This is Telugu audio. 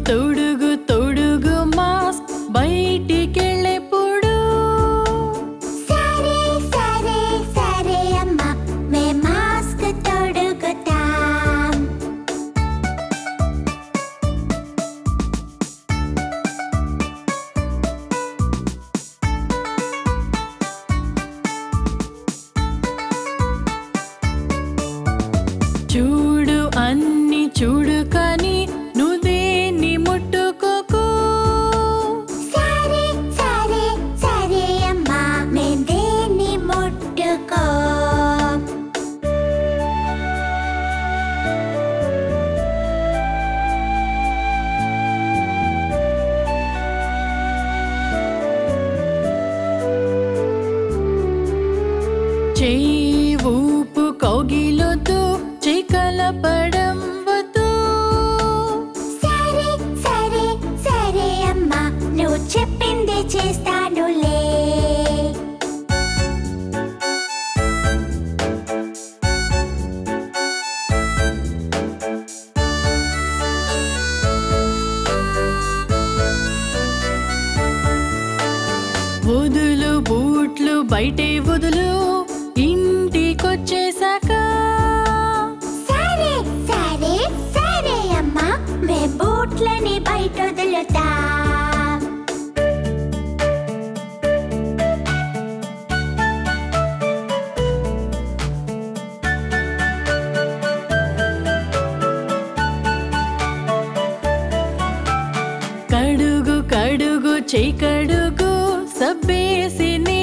తొడుగు తొడుగు మాస్క్ బయటికెళ్ళెప్పుడు సరే సరే సరే అమ్మా మే మాస్క్ తొడుగుతాం చూడు అన్ని చూడు కానీ నువ్వేని ముట్టుకోకు సరే సరే సరే అమ్మా మేం దేన్ని ముట్టుకో చెయ్యి ఊపు కౌగిలొద్దు చెయ్యి కలపడం వద్దు సరే సరే సరే అమ్మా నువ్వు చెప్పింది చేస్తానులే వదులు బూట్లు బయటే వదులు ఇంటికొచ్చేసాక సరే సరే సరే అమ్మా మే బూట్లని బయట వదులుతాం కడుగు కడుగు చెయ్యి కడుగు సబ్బేసి నీ